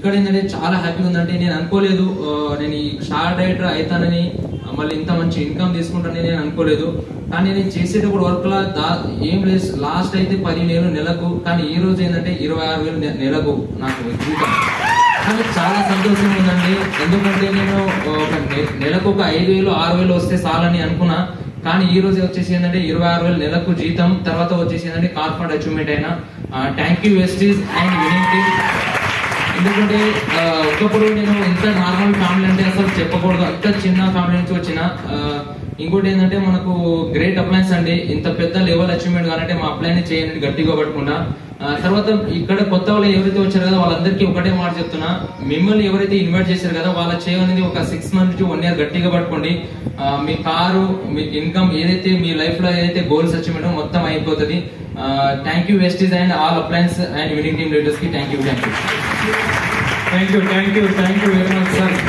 ఇక్కడ ఏంటంటే చాలా హ్యాపీగా ఉందంటే నేను అనుకోలేదు ఆ, నేను ఈ స్టార్ డైరెక్టర్ అవుతానని ఆ, మళ్ళీ ఇంత మంచి ఇన్కమ్ తీసుకుంటానని నేను అనుకోలేదు కానీ నేను చేసేటప్పుడు వర్క్ లా దా- ఏం లేదు లాస్ట్ అయితే పదివేలు నెలకు కానీ ఈ రోజు ఏంటంటే ఇరవై ఆరు వేలు నె- నెలకు నాకు జీతం కానీ చాలా సంతోషంగా ఉందండి ఎందుకంటే నేను ఒక నె- నెలకు ఒక ఐదు వేలు ఆరు వేలు వస్తే చాలని అనుకున్నా కానీ ఈ రోజు వచ్చేసి ఏంటంటే ఇరవై ఆరు వేలు నెలకు జీతం తర్వాత వచ్చేసి ఏంటంటే కార్పొరేట్ అచీవ్మెంట్ అయినా thank you Vestige and winning team ఎందుకంటే ఆ, ఒకప్పుడు నేను ఇంత నార్మల్ ఫ్యామిలీ అంటే అసలు చెప్పకూడదు అంత చిన్న ఫ్యామిలీ నుంచి వచ్చిన ఆ, ఇంకోటి ఏంటంటే మనకు గ్రేట్ అప్లయన్స్ అండి ఇంత పెద్ద లెవెల్ అచీవ్మెంట్ కావాలంటే మా అప్లైన్ చేయండి గట్టిగా పట్టుకున్నా ఆ, తర్వాత ఇక్కడ కొత్త వాళ్ళు ఎవరైతే వచ్చారో కదా వాళ్ళందరికీ ఒకటే మాట చెప్తున్నా మిమ్మల్ని ఎవరైతే ఇన్వైట్ చేశారు కదా వాళ్ళ చేయనేది ఒక సిక్స్ మంత్ నుంచి వన్ ఇయర్ గట్టిగా పట్టుకోండి ఆ, మీ కారు మీ ఇన్కమ్ ఏదైతే మీ లైఫ్ లో ఏదైతే గోల్స్ అచీవ్మెంట్ మొత్తం అయిపోతుంది thank you Vestige and all appliances and winning team leaders కి thank you thank you thank you thank you thank you very much sir